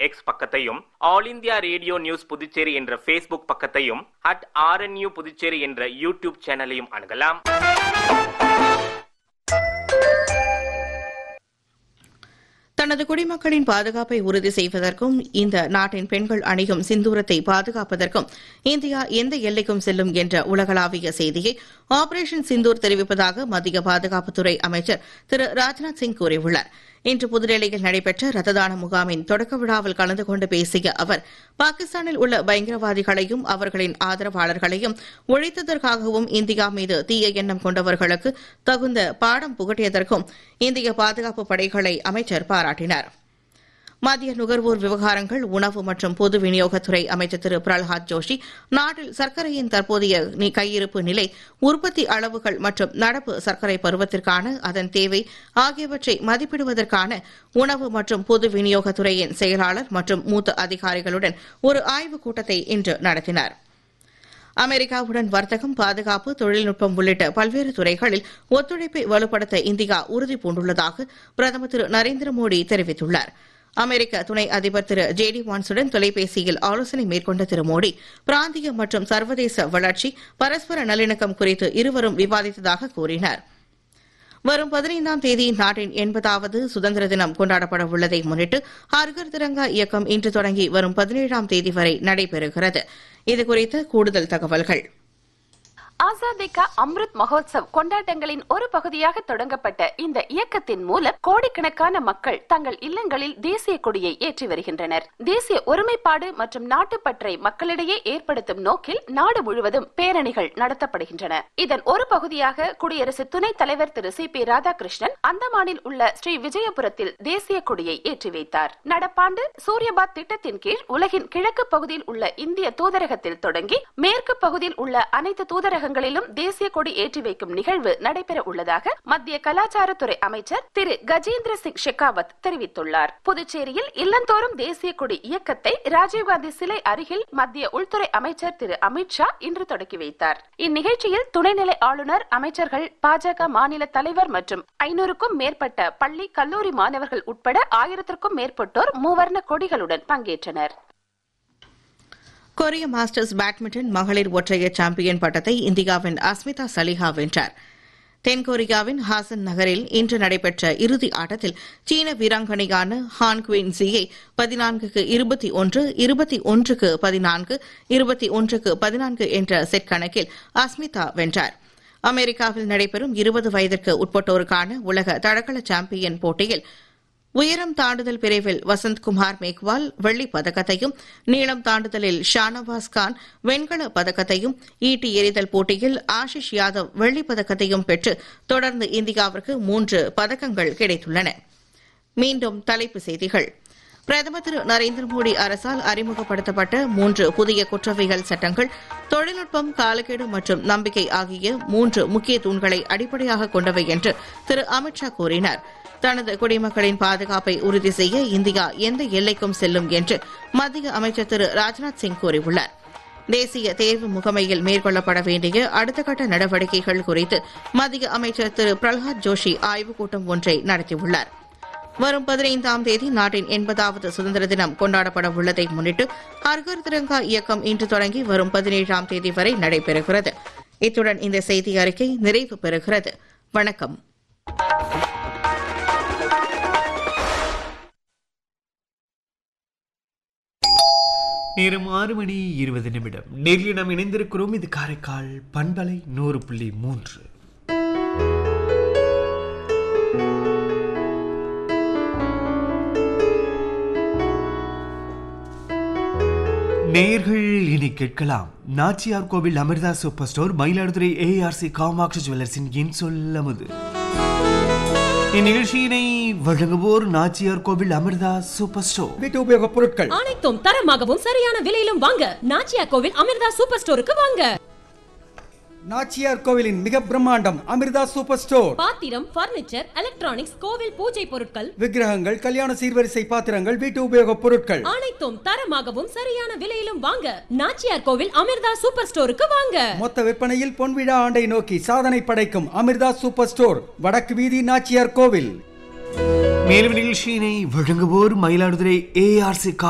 X பக்கத்தையும் All India Radio News Puducherry என்ற Facebook பக்கத்தையும் அட் ஆர்என்யூ புதுச்சேரி என்ற யூடியூப் சேனலையும் அணுகலாம் தனது குடிமக்களின் பாதுகாப்பை உறுதி செய்வதற்கும் இந்த நாட்டின் பெண்கள் அணியும் சிந்தூரத்தை பாதுகாப்பதற்கும் இந்தியா எந்த எல்லைக்கும் செல்லும் என்ற உலகளாவிய செய்தியை ஆபரேஷன் சிந்தூர் தெரிவிப்பதாக மத்திய பாதுகாப்புத்துறை அமைச்சர் திரு ராஜ்நாத் சிங் கூறியுள்ளார் இன்று புதுடெல்லியில் நடைபெற்ற ரத்ததான முகாமின் தொடக்க விழாவில் கலந்து கொண்டு பேசிய அவர் பாகிஸ்தானில் உள்ள பயங்கரவாதிகளையும் அவர்களின் ஆதரவாளர்களையும் ஒழித்ததற்காகவும் இந்தியா மீது தீய எண்ணம் கொண்டவர்களுக்கு தகுந்த பாடம் புகட்டியதற்கும் இந்திய பாதுகாப்பு படைகளை அமைச்சர் பாராட்டினார் மத்திய நுகர்வோர் விவகாரங்கள் உணவு மற்றும் பொது விநியோகத்துறை அமைச்சர் திரு பிரல்ஹாத் ஜோஷி நாட்டில் சர்க்கரையின் தற்போதைய நி- கையிருப்பு நிலை உற்பத்தி அளவுகள் மற்றும் நடப்பு சர்க்கரை பருவத்திற்கான அதன் தேவை ஆகியவற்றை மதிப்பிடுவதற்கான உணவு மற்றும் பொது விநியோகத்துறையின் செயலாளர் மற்றும் மூத்த அதிகாரிகளுடன் ஒரு ஆய்வுக் கூட்டத்தை இன்று நடத்தினார் அமெரிக்காவுடன் வர்த்தகம் பாதுகாப்பு தொழில்நுட்பம் உள்ளிட்ட பல்வேறு துறைகளில் ஒத்துழைப்பை வலுப்படுத்த இந்தியா உறுதி பூண்டுள்ளதாக பிரதமர் திரு நரேந்திர மோடி தெரிவித்துள்ளார் அமெரிக்க துணை அதிபர் திரு ஜே டி வான்ஸுடன் தொலைபேசியில் ஆலோசனை மேற்கொண்ட திரு மோடி பிராந்திய மற்றும் சர்வதேச வளர்ச்சி பரஸ்பர நல்லிணக்கம் குறித்து இருவரும் விவாதித்ததாக கூறினார் வரும் பதினைந்தாம் தேதி நாட்டின் எண்பதாவது சுதந்திர தினம் கொண்டாடப்பட உள்ளதை முன்னிட்டு ஹர்கர் திரங்கா இயக்கம் இன்று தொடங்கி வரும் பதினேழாம் தேதி வரை நடைபெறுகிறது இதுகுறித்த கூடுதல் தகவல்கள் ஆசாதி கா அம்ருத் மகோத்சவ் கொண்டாட்டங்களின் ஒரு பகுதியாக தொடங்கப்பட்ட இந்த இயக்கத்தின் மூலம் கோடிக்கணக்கான மக்கள் தங்கள் இல்லங்களில் தேசிய கொடியை ஏற்றி வருகின்றனர் தேசிய ஒருமைப்பாடு மற்றும் நாட்டுப்பற்றை மக்களிடையே ஏற்படுத்தும் நோக்கில் நாடு முழுவதும் பேரணிகள் நடத்தப்படுகின்றன இதன் ஒரு பகுதியாக குடியரசு துணைத் தலைவர் திரு சி பி ராதாகிருஷ்ணன் அந்தமானில் உள்ள ஸ்ரீ விஜயபுரத்தில் தேசிய கொடியை ஏற்றி வைத்தார் நடப்பாண்டு சூரியபாத் திட்டத்தின் கீழ் உலகின் கிழக்கு பகுதியில் உள்ள இந்திய தூதரகத்தில் தொடங்கி மேற்கு பகுதியில் உள்ள அனைத்து தூதரகங்களிலும் தேசிய கொடி ஏற்றி வைக்கும் நிகழ்வு நடைபெற உள்ளதாக மத்திய கலாச்சாரத்துறை அமைச்சர் திரு கஜேந்திர சிங் ஷெகாவத் தெரிவித்துள்ளார் புதுச்சேரியில் இல்லந்தோறும் தேசிய கொடி இயக்கத்தை ராஜீவ்காந்தி சிலை அருகில் மத்திய உள்துறை அமைச்சர் திரு அமித்ஷா இன்று தொடக்கி வைத்தார் இந்நிகழ்ச்சியில் துணைநிலை ஆளுநர் அமைச்சர்கள் பாஜக மாநில தலைவர் மற்றும் ஐநூறுக்கும் மேற்பட்ட பள்ளி கல்லூரி மாணவர்கள் உட்பட ஆயிரத்திற்கும் மேற்பட்டோர் மூவர்ண கொடிகளுடன் பங்கேற்றனர் கொரிய மாஸ்டர்ஸ் பேட்மிண்டன் மகளிர் ஒற்றையர் சாம்பியன் பட்டத்தை இந்தியாவின் அஸ்மிதா சலிஹா வென்றார் தென்கொரியாவின் ஹாசன் நகரில் இன்று நடைபெற்ற இறுதி ஆட்டத்தில் சீன வீராங்கனையான ஹான் குவின் ஜியை பதினான்குக்கு இருபத்தி ஒன்று இருபத்தி ஒன்றுக்கு பதினான்கு இருபத்தி ஒன்றுக்கு பதினான்கு என்ற செட் கணக்கில் அஸ்மிதா வென்றார் அமெரிக்காவில் நடைபெறும் இருபது வயதிற்கு உட்பட்டோருக்கான உலக தடகள சாம்பியன் போட்டியில் உயரம் தாண்டுதல் பிரிவில் வசந்த்குமார் மேக்வால் வெள்ளிப் பதக்கத்தையும் நீளம் தாண்டுதலில் ஷானவாஸ் கான் வெண்கலப் பதக்கத்தையும் ஈட்டி எறிதல் போட்டியில் ஆஷிஷ் யாதவ் வெள்ளிப் பதக்கத்தையும் பெற்று தொடர்ந்து இந்தியாவிற்கு மூன்று பதக்கங்கள் கிடைத்துள்ளன மீண்டும் தலைப்புச் செய்திகள் பிரதமர் திரு நரேந்திர மோடி அரசால் அறிமுகப்படுத்தப்பட்ட மூன்று புதிய குற்றவியல் சட்டங்கள் தொழில்நுட்பம் காலக்கெடு மற்றும் நம்பிக்கை ஆகிய மூன்று முக்கிய தூண்களை அடிப்படையாக கொண்டவை என்று திரு அமித்ஷா கூறினார் தனது குடிமக்களின் பாதுகாப்பை உறுதி செய்ய இந்தியா எந்த எல்லைக்கும் செல்லும் என்று மத்திய அமைச்சர் திரு ராஜ்நாத் சிங் கூறியுள்ளார் தேசிய தேர்வு முகமையில் மேற்கொள்ளப்பட வேண்டிய அடுத்த கட்ட நடவடிக்கைகள் குறித்து மத்திய அமைச்சர் திரு பிரல்ஹாத் ஜோஷி ஆய்வுக் கூட்டம் ஒன்றை நடத்தியுள்ளார் வரும் பதினைந்தாம் தேதி நாட்டின் எண்பதாவது சுதந்திர தினம் கொண்டாடப்பட உள்ளதை முன்னிட்டு ஹர்கர் திரங்கா இயக்கம் இன்று தொடங்கி வரும் பதினேழாம் தேதி வரை நடைபெறுகிறது இத்துடன் இந்த செய்தி அறிக்கை நிறைவு பெறுகிறது வணக்கம் நேரம் ஆறு மணி இருபது நிமிடம் நேரில் நாம் இணைந்திருக்கிறோம் இது காரைக்கால் பண்பலை நூறு புள்ளி மூன்று நேர்கள் இனி கேட்கலாம் Nachiyar Kovil Amirtha super store Mayiladuthurai ARC Kamatchi ஜுவல்லர்ஸின் என் சொல்லமுது இந்நிகழ்ச்சியினை வழங்குவோர் நாச்சியார் கோவில் அமிர்தா சூப்பர் ஸ்டோர் வீட்டு உபயோகப் பொருட்கள் அனைத்தும் தரமாகவும் சரியான விலையிலும் வாங்க நாச்சியா கோவில் அமிர்தா சூப்பர் ஸ்டோருக்கு வாங்க நாச்சியார் கோவிலின் மிக பிரம்மாண்டம் அமிர்தா சூப்பர் ஸ்டோர் பாத்திரம் பர்னிச்சர் எலக்ட்ரானிக்ஸ் கோவில் பூஜை பொருட்கள் விக்கிரகங்கள் கல்யாண சீர்வரிசை பாத்திரங்கள் வீட்டு உபயோகப் பொருட்கள் அனைத்தும் தரமாகவும் சரியான விலையிலும் வாங்க நாச்சியார் கோவில் அமிர்தா சூப்பர் ஸ்டோருக்கு வாங்க மொத்த விற்பனையில் பொன்விழா ஆண்டை நோக்கி சாதனை படைக்கும் அமிர்தா சூப்பர் ஸ்டோர் வடக்கு வீதி நாச்சியார் கோவில் மேலும் நிகழ்ச்சியினை வழங்குவோர் மயிலாடுதுறை ஏஆர்சி